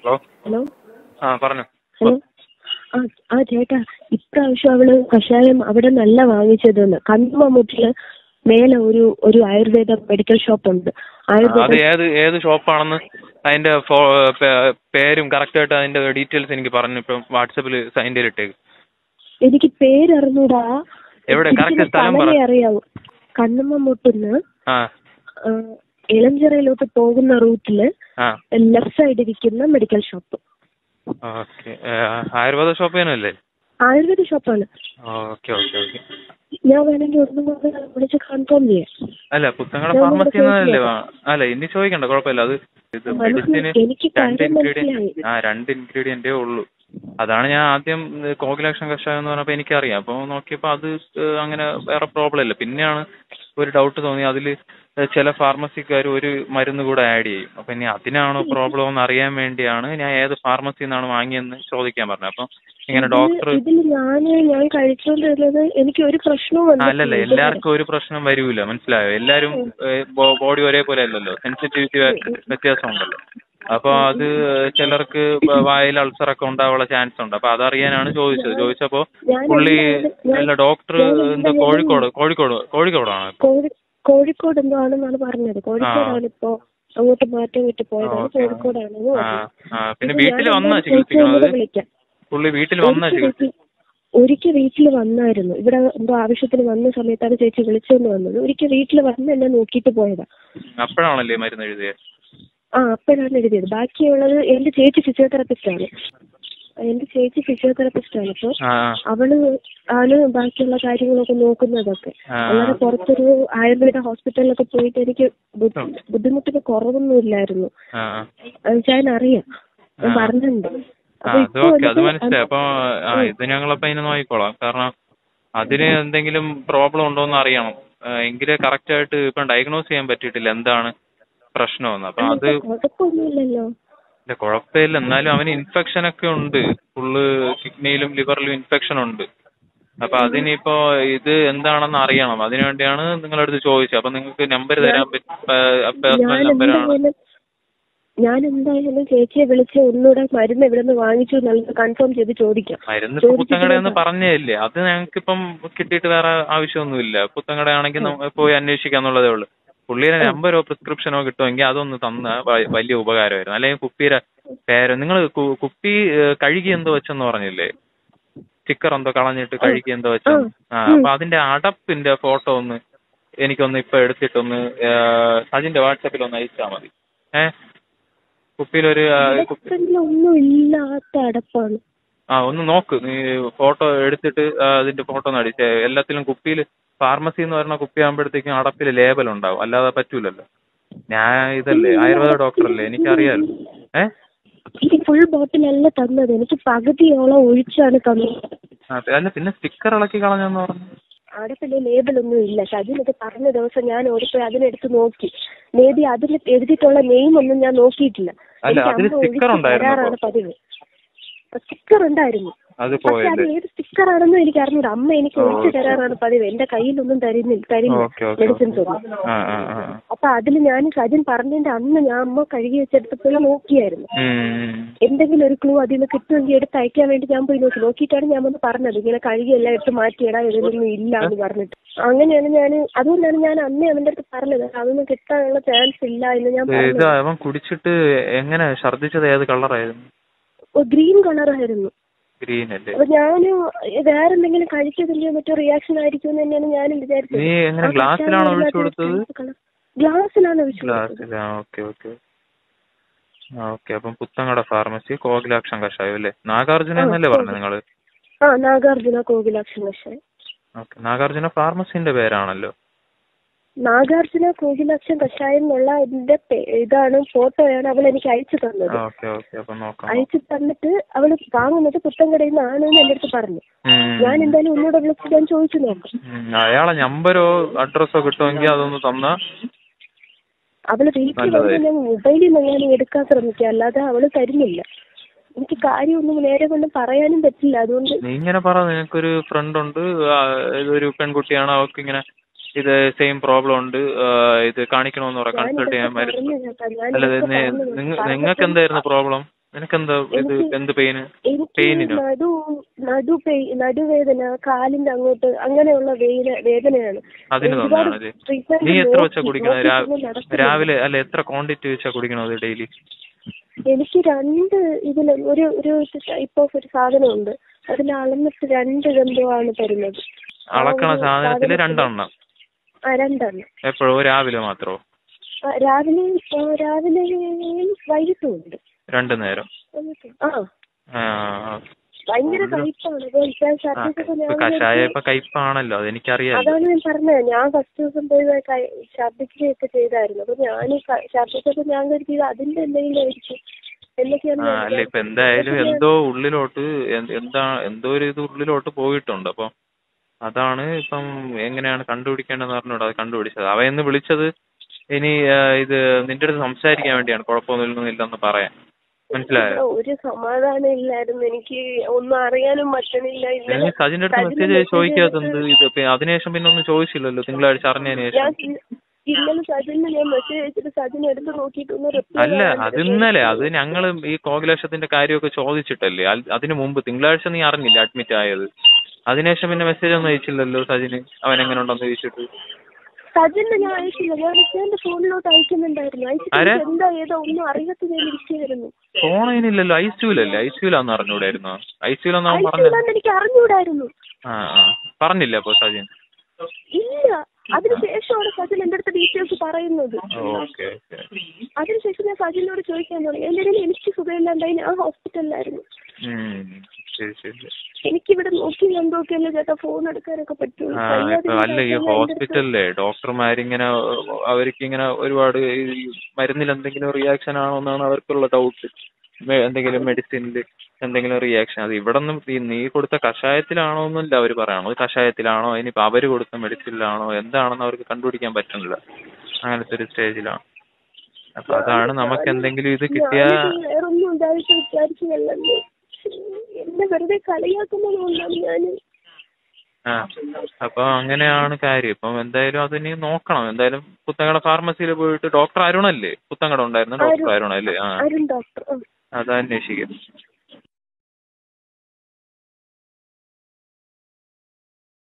Hello hello ആ പറഞ്ഞു hello ആ ആ ചേട്ടാ ഇപ്രാവശ്യം അവള് കഷായം അവിടെ നല്ല വാങ്ങിച്ചതെന്ന് കണ്ണുമമ്മൂട്ടില് മേലെ ഒരു ഒരു ആയുർവേദ മെഡിക്കൽ ഷോപ്പ് ഉണ്ട് അത് ആയുർവേദ ഏത് ഏത് ഷോപ്പാണെന്ന് അതിന്റെ ഫോ- പേ- പേരും കറക്റ്റ് ആയിട്ട് അതിന്റെ ഡീറ്റെയിൽസ് എനിക്ക് പറഞ്ഞു ഇപ്പം വാട്സപ്പിൽ അതിന്റെ ഇട്ടേക്ക് എനിക്ക് പേരറിഞ്ഞൂടാ എവിടെ? correct ശരിക്കും സ്ഥലം പറ. സ്ഥലമേ അറിയാവൂ കണ്ണുമമ്മൂട്ടിന്ന് ആ ആ, ഇളഞ്ചിറയിലോട്ട് പോകുന്ന റൂട്ടില് ആ ലെഫ്റ്റ് സൈഡ് ഇരിക്കുന്ന medical shop okay Ayurveda shop തന്നെയല്ലേ ആയുർവേദ ഷോപ്പാണ് ഓക്കെ ഓക്കെ ഓക്കെ ഞാൻ വേണമെങ്കിൽ ഒന്നും കൂടെ വിളിച്ച് കൺഫേം ചെയ്യാം അല്ല പുത്തങ്ങടെ ഞാൻ ഫാർമസി ഇവിടെ എന്നല്ലേ ചോദിച്ചത്. അല്ല ഇനി ചോദിക്കണ്ട കുഴപ്പമില്ല അത് ഇത് മനസ്സിലായി. മെഡിസിന് എനിക്ക് രണ്ട് കാര്യം ഇൻഗ്രീഡിയന്റ് മനസ്സിലായി. ആ രണ്ട് ഇൻഗ്രീഡിയന്റേ ഉള്ളൂ അതാണ് ഞാൻ ആദ്യം കോകിലാക്ഷൻ കഷായം എന്ന് പറഞ്ഞപ്പോൾ എനിക്കറിയാം അപ്പോൾ നോക്കിയപ്പോൾ അത് ഏഹ്, അങ്ങനെ വേറെ പ്രോബ്ലം ഇല്ല പിന്നെയാണ് ഒരു ഡൗട്ട് തോന്നി അതിൽ ചില ഫാർമസിക്കാർ ഒരു മരുന്ന് കൂടെ ആഡ് ചെയ്യും അപ്പോൾ ഇനി അതിനാണോ പ്രോബ്ലം എന്ന് അറിയാൻ വേണ്ടിയാണ് ഞാൻ ഏത് ഫാർമസിയിൽ നിന്നാണ് വാങ്ങിയെന്ന് ചോദിക്കാൻ പറഞ്ഞത് അപ്പം ഇങ്ങനെ ഡോക്ടർ ഇതിൽ ഞാൻ ഞാൻ കഴിച്ചുകൊണ്ടിരുന്നത് എനിക്ക് ഒരു പ്രശ്നവും ആ, അല്ലല്ല വന്നിട്ടില്ല. എല്ലാവർക്കും ഒരു പ്രശ്നം വരൂല മനസ്സിലായോ എല്ലാരും ബോഡി ഒരേപോലെ അല്ലല്ലോ സെൻസിറ്റിവിറ്റി വ്യത്യാസം ഉണ്ടല്ലോ അപ്പൊ അത് ചിലർക്ക് ബ- വായിൽ അൾസർ ഒക്കെ ഉണ്ടാവാനുള്ള ചാൻസ് ഉണ്ട് അപ്പൊ അതറിയാനാണ് ചോദിച്ചത് ചോദിച്ചപ്പോ ഞാൻ പുള്ളി എന്തായാലും- ഞാൻ- അല്ല ഡോക്ടർ ഞാൻ എന്തോ എന്തായാലും- കോഴിക്കോട് കോഴിക്കോട് കോഴിക്കോടാണ് കോഴി കോഴിക്കോട് എന്തോ ആണെന്നാണ് പറഞ്ഞത് കോഴിക്കോടാണ് ഇപ്പോ അങ്ങോട്ട് മാറ്റം വിട്ട് പോയതാണ് ഓക്കേ. കോഴിക്കോടാണെന്ന് ആ പറഞ്ഞു ആ പിന്നെ അപ്പൊ വീട്ടിൽ ഞാൻ വന്നാ എന്തായാലും ചികിത്സിക്കണത് ചേച്ചിയെ വിളിക്കാം പുള്ളി വീട്ടിൽ വന്നാ ഒരിക്കൽ ചികിത്സ വീട്ടിൽ- ഒരിക്കൽ വീട്ടിൽ വന്നായിരുന്നു ഇവിടെ എന്തോ ആവശ്യത്തിന് വന്ന സമയത്താണ് ചേച്ചി വിളിച്ചോണ്ട് വന്നത് ഒരിക്കൽ വീട്ടിൽ വന്ന് എന്നെ നോക്കിയിട്ട് പോയതാ അപ്പോഴാണല്ലേ മരുന്ന് എഴുതിയത് ആ അപ്പോഴാണ് എഴുതിയത് ബാക്കിയുള്ളത് എന്റെ ചേച്ചി ഫിസിയോതെറാപ്പിസ്റ്റ് ആണ് എന്റെ ചേച്ചി ഫിസിയോതെറാപ്പിസ്റ്റ് ആണ് അപ്പൊ ആ അവള് ആണ് ബാക്കിയുള്ള കാര്യങ്ങളൊക്കെ നോക്കുന്നതൊക്കെ ആ. അല്ലാതെ പുറത്തൊരു ആയുർവേദ ഹോസ്പിറ്റലിലൊക്കെ പോയിട്ട് എനിക്ക് ബുദ്ധി- ബുദ്ധിമുട്ടിന് കുറവൊന്നും ഇല്ലായിരുന്നു ആ ആ അത് ഞാൻ അറിയാം ഞാൻ ആ. പറഞ്ഞിട്ടുണ്ട് ആ അപ്പൊ അത് ഇപ്പൊ ഓക്കെ അത് വന്നിട്ട് മനസ്സിലായി അപ്പൊ ആ ഇത് ഞങ്ങളപ്പോ അതിനെ നോക്കിക്കോളാം കാരണം അതിന് എന്തെങ്കിലും പ്രോബ്ലം ഉണ്ടോന്ന് അറിയണം ആ, എങ്കിലേ കറക്റ്റ് ആയിട്ട് ഇപ്പം ഡയഗ്നോസ് ചെയ്യാൻ പറ്റിയിട്ടില്ല എന്താണ് പ്രശ്നമെന്ന് അപ്പൊ അത് കുഴപ്പമൊന്നുമില്ലല്ലോ ഇല്ല കുഴപ്പമില്ല എന്നാലും അവന് ഇൻഫെക്ഷൻ ഒക്കെ ഉണ്ട് ഫുള്ള് കിഡ്നിയിലും ലിവറിലും ഇൻഫെക്ഷൻ ഉണ്ട് അപ്പൊ അതിനിപ്പോ ഇത് എന്താണെന്ന് അറിയണം അതിനു വേണ്ടിയാണ് നിങ്ങളുടെ അടുത്ത് ചോദിച്ചത് അപ്പൊ നിങ്ങൾക്ക് നമ്പർ തരാൻ പേഴ്സണൽ ഞാൻ നമ്പറാണ് എന്തായാലും ഞാൻ എന്തായാലും ചേച്ചിയെ വിളിച്ച് ഒന്നുകൂടെ മരുന്ന് എവിടെ നിന്ന് വാങ്ങിച്ചു എന്നുള്ളത് കൺഫേം ചെയ്ത് ചോദിക്കാം മരുന്ന് ചോദിച്ചിട്ട് പുത്തങ്കടയെന്ന് നോക്കാം. പറഞ്ഞതല്ലേ അത് ഞങ്ങൾക്കിപ്പം കിട്ടിയിട്ട് വേറെ ആവശ്യമൊന്നുമില്ല പുത്തങ്കടയാണെങ്കിൽ നമ്മ പോയി അന്വേഷിക്കാന്നുള്ളതേ ഉള്ളൂ പുള്ളിയുടെ നമ്പറോ പ്രിസ്ക്രിപ്ഷനോ കിട്ടുമെങ്കിൽ അതൊന്ന് തന്ന വ- വലിയ ഉപകാരമായിരുന്നു അല്ലെങ്കിൽ കുപ്പിയുടെ പേര് നിങ്ങൾ കുപ്പി ഏഹ്, കഴുകി എന്തോ വെച്ചെന്ന് പറഞ്ഞില്ലേ സ്റ്റിക്കർ എന്തോ കളഞ്ഞിട്ട് കഴുകി എന്തോ വെച്ചെന്ന് ആ അപ്പൊ അതിന്റെ അടപ്പിന്റെ ഫോട്ടോ ഒന്ന് എനിക്കൊന്ന് ഇപ്പൊ എടുത്തിട്ടൊന്ന് ഏഹ്, സജിന്റെ വാട്സാപ്പിൽ ഒന്ന് അയച്ചാൽ മതി ഏഹ് കുപ്പിയിലൊരു ആ, കുപ്പി അടപ്പിൽ ഒന്നും ഇല്ലാത്ത അടപ്പാണ് ആ ഒന്ന് നോക്ക് നീ ഫോട്ടോ എടുത്തിട്ട് ആ, അതിന്റെ ഫോട്ടോ ഒന്ന് അടിച്ചേ എല്ലാത്തിലും കുപ്പിയിൽ ഫാർമസി എന്ന് പറയുന്ന കുപ്പി ആകുമ്പോഴത്തേക്കും അടപ്പിൽ ലേബൽ ഉണ്ടാവും അല്ലാതെ പറ്റൂലല്ലോ ഞാൻ ഇതല്ലേ ആയുർവേദ ഡോക്ടറല്ലേ എനിക്കറിയാലോ ഏ ഈ ഫുൾ ബോട്ടിലല്ല തന്നത് എനിക്ക് പകുതിയോളം ഒഴിച്ചാണ് തന്നത് ആ, അല്ല പിന്നെ സ്റ്റിക്കർ ഇളക്കി കളഞ്ഞെന്ന് പറഞ്ഞു അടപ്പില് ലേബലൊന്നും ഇല്ല ഷജിനൊക്കെ പറഞ്ഞ ദിവസം ഞാൻ ഓടിപ്പോയി അതിനെടുത്ത് നോക്കി മേ ബി അതിൽ എഴുതിയിട്ടുള്ള നെയിം ഒന്നും ഞാൻ നോക്കിയിട്ടില്ല അല്ല, എനിക്ക് അതില് അമ്മ sticker ഒഴിച്ച് ഉണ്ടായിരുന്നോ തരാറാണ് പതിവ് സ്റ്റിക്കർ ഉണ്ടായിരുന്നു അത് പക്ഷെ അത് പോയല്ലേ ഏത് സ്റ്റിക്കർ ആണെന്നും എനിക്ക് അറിഞ്ഞൂടാ അമ്മ എനിക്ക് ഓ, ഒഴിച്ചു ഓക്കെ. തരാറാണ് പതിവ് എന്റെ കയ്യിലൊന്നും തരുന്നില്ല തരില്ല ഓക്കെ ഓക്കെ മെഡിസിൻസ് ഒന്നും ആ ആ ആ ആ. അപ്പൊ അതിൽ ഞാൻ സജിൻ പറഞ്ഞതിന്റെ അന്ന് ഞാൻ അമ്മ കഴുകി വെച്ചെടുത്ത് പോയി നോക്കിയായിരുന്നു ഉം. എന്തെങ്കിലും ഒരു ക്ലൂ അതിൽ നിന്ന് കിട്ടുമെങ്കിൽ എടുത്ത് അയക്കാൻ വേണ്ടി ഞാൻ പോയി നോക്കി നോക്കിയിട്ടാണ് ഞാൻ വന്ന് പറഞ്ഞത് ഇങ്ങനെ കഴുകി എല്ലാം എടുത്ത് മാറ്റിയിടാ ഇതിലൊന്നും ഇല്ല എന്ന് പറഞ്ഞിട്ട് അങ്ങനെയാണ് ഞാൻ അതുകൊണ്ടാണ് ഞാൻ അന്നേ അവന്റെ അടുത്ത് പറഞ്ഞത് അതൊന്നും കിട്ടാനുള്ള ചാൻസ് ഇല്ല എന്ന് ഞാൻ ഇത് പറഞ്ഞത് അവൻ കുടിച്ചിട്ട് എങ്ങനെ ഛർദ്ദിച്ചത് ഏത് കളറായിരുന്നു ഗ്രീൻ കളറായിരുന്നു ഗ്രീൻ അല്ലേ അപ്പൊ ഞാന് വേറെ എന്തെങ്കിലും കഴിച്ചതിന്റെയോ മറ്റോ റിയാക്ഷൻ ആയിരിക്കും എന്ന് തന്നെയാണ് ഞാനും വിചാരിച്ചത് നീ എങ്ങനെ ഗ്ലാസ്സിലാണോ ഒഴിച്ചു കൊടുത്തത് ഗ്ലാസ്സിലാണ് ഒഴിച്ചു കൊടുത്തത് ഗ്ലാസ്സിലാ ഓക്കെ ഓക്കെ ആ ഓക്കെ അപ്പം പുത്തങ്ങട ഫാർമസി കോകിലാക്ഷൻ കഷായം അല്ലേ നാഗാർജുന എന്നല്ലേ പറഞ്ഞത് നിങ്ങൾ ആ നാഗാർജുന കോകിലാക്ഷൻ കഷായം ഓക്കെ നാഗാർജുന ഫാർമസിന്റെ പേരാണല്ലോ നാഗാർജുന കോകിലാക്ഷൻ കഷായം എന്നുള്ള ഇതിന്റെ പേ- ഇതാണ് ഫോട്ടോയാണ് അവൾ എനിക്ക് അയച്ചു തന്നത് ഓക്കെ ഓക്കെ അപ്പം നോക്കാം അയച്ചു തന്നിട്ട് അവള് വാങ്ങുന്നത് പുത്തൻകടയിൽ നിന്നാണ് എന്ന് എന്റെ അടുത്ത് പറഞ്ഞു ഉം. ഞാൻ എന്തായാലും ഒന്നുകൂടെ വിളിച്ച് ഞാൻ ചോദിച്ചു നോക്കാം ഉം, അയാളെ നമ്പരോ അഡ്രസ്സോ കിട്ടുമെങ്കിൽ അതൊന്ന് തന്നാ അവള് വീട്ടിൽ നല്ലതായി. വന്ന് ഞാൻ മൊബൈലിൽ നിന്ന് ഞാൻ എടുക്കാൻ ശ്രമിക്കുക അല്ലാതെ അവള് തരുന്നില്ല എനിക്ക് കാര്യമൊന്നും നേരെ കൊണ്ട് പറയാനും പറ്റില്ല അതുകൊണ്ട് നീ ഇങ്ങനെ പറ നിനക്കൊരു ഫ്രണ്ട് ഉണ്ട് ആ, ഇതൊരു പെൺകുട്ടിയാണ് അവൾക്ക് ഇങ്ങനെ ഇത് സെയിം പ്രോബ്ലം ഉണ്ട് ആ, ഇത് കാണിക്കണമെന്ന് പറയാം ഞാൻ കൺസൾട്ട് ചെയ്യാൻ ഇതൊക്കെ മരുന്ന് പറഞ്ഞു കേട്ടോ. ഞാൻ അല്ല ഇതൊക്കെ പറഞ്ഞു. നിങ്ങൾക്ക് എന്തായിരുന്നു പ്രോബ്ലം നിനക്കെന്താ ഇത് എനിക്ക് എന്ത് പെയിന് എനിക്ക് പെയിനിനോ നടു നടു പെയി നടുവേദന കാലിന്റെ അങ്ങോട്ട് അങ്ങനെയുള്ള വേദന വേദനയാണ് അതിന് ഒരുപാട് തന്നെയാണ് ഇത് ട്രീറ്റ്മെന്റ് നീ എത്ര വെച്ചാ നോക്കി കുടിക്കണത് രാ- നോക്കിയിട്ടൊന്നും നടക്കുന്നില്ല. രാവിലെ അല്ല എത്ര ക്വാണ്ടിറ്റി വെച്ചാ കുടിക്കണത് ഡെയിലി എനിക്ക് രണ്ട് ഇതില് ഒരു ഒരു ടൈപ്പ് ഓഫ് ഒരു സാധനമുണ്ട് അതിൽ അളന്നിട്ട് രണ്ട് ഗന്ധമാണ് തരുന്നത് ആ അളക്കണ ഒരു സാധനത്തില് സാധനത്തിന് രണ്ടെണ്ണം ആ രണ്ടെണ്ണം എപ്പോഴോ രാവിലെ മാത്രോ ആ, രാവിലെ ആ, രാവിലെയും വൈകിട്ടും ഉണ്ട് രണ്ടു നേരം ആ ആ ഭയങ്കര കയ്പാണ് അപ്പൊ ഇപ്പം ആ, ഛർദ്ദിച്ചപ്പോ ഇപ്പൊ ഞാൻ കഷായം ഇപ്പൊ കയ്പാണല്ലോ അതെനിക്കറിയാലോ അതാണ് ഞാൻ പറഞ്ഞത് ഞാൻ ഫസ്റ്റ് ദിവസം പോയി ക- ഛർദ്ദിക്കുകയൊക്കെ ചെയ്തായിരുന്നു അപ്പൊ ഞാൻ ഛർദ്ദിച്ചപ്പോ ഞാൻ കരുതിയത് അതിന്റെ എന്തെങ്കിലും ആയിരിക്കും എന്നൊക്കെയാണ് ആ ഞാൻ അല്ല ഇപ്പൊ വിചാരിച്ചത്. എന്തായാലും പക്ഷെ ഞാൻ- എന്തോ ഉള്ളിലോട്ട് എന്ത് എന്താ എന്തോ ഒരു ഇത് ഉള്ളിലോട്ട് പോയിട്ടുണ്ട് അപ്പം അതാണ് ഇപ്പം എങ്ങനെയാണ് കണ്ടുപിടിക്കേണ്ടതെന്ന് പറഞ്ഞൂടാ അത് കണ്ടുപിടിച്ചത് അവ എന്ന് വിളിച്ചത് ഇനി ആ, ഇത് നിന്റെ അടുത്ത് സംസാരിക്കാൻ വേണ്ടിയാണ് കുഴപ്പമൊന്നുമില്ലെന്ന് പറയാൻ മനസ്സിലായോ ഒരു സമാധാനം ഇല്ലായിരുന്നു എനിക്ക് ഒന്നും അറിയാനും പറ്റണില്ല നീ ഇന്നലെ സജിന്റെ അടുത്ത് സജിന് മെസ്സേജ് message ചോദിക്കാത്തത് ചെയ്തിട്ട് ഇത് ഇപ്പൊ അതിനുശേഷം പിന്നെ ഒന്നും ചോദിച്ചില്ലല്ലോ തിങ്കളാഴ്ച അറിഞ്ഞതിന് ഞാൻ ശേഷം ഇ- ഇന്നലെ സജിന് ഞാൻ മെസ്സേജ് അയച്ചിട്ട് സജിൻ എടുത്ത് നോക്കിയിട്ടൊന്ന് റിപ്ലൈ അല്ല അത് ഇന്നലെ അത് ഞങ്ങൾ ഈ കോകിലേഷത്തിന്റെ കാര്യമൊക്കെ ചോദിച്ചിട്ടല്ലേ അൽ- അതിനു മുമ്പ് തിങ്കളാഴ്ച നീ അറിഞ്ഞില്ല അഡ്മിറ്റ് ആയത് അതിനുശേഷം പിന്നെ മെസ്സേജ് ഒന്നും അയച്ചില്ലല്ലോ സജിന് അവൻ എങ്ങനെ ഉണ്ടെന്ന് ചോദിച്ചിട്ട് സജിന് ഞാൻ അയച്ചില്ല ഞാൻ എന്റെ ഫോണിലോട്ട് അയക്കുന്നുണ്ടായിരുന്നു അയച്ചിട്ട് ആരെ? എനിക്ക് എന്താ ഏതോ ഒന്നും അറിയാത്ത ഞാൻ ഇരിക്കുകയായിരുന്നു ഫോണിനില്ലല്ലോ ഐ സിയുലല്ലേ ഐ സിയുലാന്ന് അറിഞ്ഞൂടായിരുന്നോ ഐ സിയുലെന്ന് അവൻ പറഞ്ഞത് അയച്ചില്ലാന്ന് എനിക്ക് അറിഞ്ഞൂടായിരുന്നു ആ ആ പറഞ്ഞില്ല അപ്പൊ സജിൻ ഇല്ല അതിനുശേഷമാണ് സജിൻ എന്റെ അടുത്ത് ഡീറ്റെയിൽസ് പറയുന്നത് ഓക്കെ ഓക്കെ അതിനുശേഷം ഞാൻ സജിനോട് ചോദിക്കാൻ തുടങ്ങി എന്റെ ഇടയിൽ എനിക്ക് സുഖമില്ലാണ്ടായി ഞാൻ ഹോസ്പിറ്റലിലായിരുന്നു ശരി ശരി എനിക്കിവിടെ നോക്കി കണ്ടോക്കിയല്ലേ ചേട്ടാ ഫോൺ എടുക്കാനൊക്കെ പറ്റുള്ളൂ ആ കഴിയാതെ ഇപ്പൊ അല്ല ഈ ഇരിക്കാൻ ഞാൻ എൻ്റെ അടുത്ത് ഹോസ്പിറ്റലിലെ ഡോക്ടർമാരിങ്ങനെ അവർക്ക് ഇങ്ങനെ ഒരുപാട് ഈ മരുന്നിൽ എന്തെങ്കിലും റിയാക്ഷൻ ആണോ എന്നാണ് അവർക്കുള്ള ഡൗട്ട് എന്തെങ്കിലും മെഡിസിനിൽ എന്തെങ്കിലും റിയാക്ഷൻ അത് ഇവിടെ ഒന്നും ഈ നീ കൊടുത്ത കഷായത്തിലാണോ എന്നല്ല അവർ പറയണത് കഷായത്തിലാണോ ഇനിയിപ്പോൾ അവർ കൊടുത്ത മെഡിസിനിലാണോ എന്താണെന്ന് അവർക്ക് കണ്ടുപിടിക്കാൻ പറ്റുന്നില്ല അങ്ങനത്തെ ഒരു സ്റ്റേജിലാണ് അപ്പൊ അതാണ് നമുക്ക് എന്തെങ്കിലും ഇത് കിട്ടിയാ ഞാനിത് വേറൊന്നും ഉണ്ടായിട്ട് വിചാരിച്ചതല്ലെന്ന് എന്നെ വെറുതെ കളിയാക്കുന്നത് കൊണ്ടാണ് ഞാൻ ആ അപ്പൊ അങ്ങനെയാണ് കാര്യം ഇപ്പം എന്തായാലും അതിനി നോക്കണം എന്തായാലും പുത്തങ്കട ഫാർമസിയിൽ പോയിട്ട് ഡോക്ടർ അരുണല്ലേ പുത്തങ്കട ഉണ്ടായിരുന്ന ഡോക്ടർ അരുണല്ലേ ആ അരുൺ ഡോക്ടർ ആ. അത് അന്വേഷിക്കും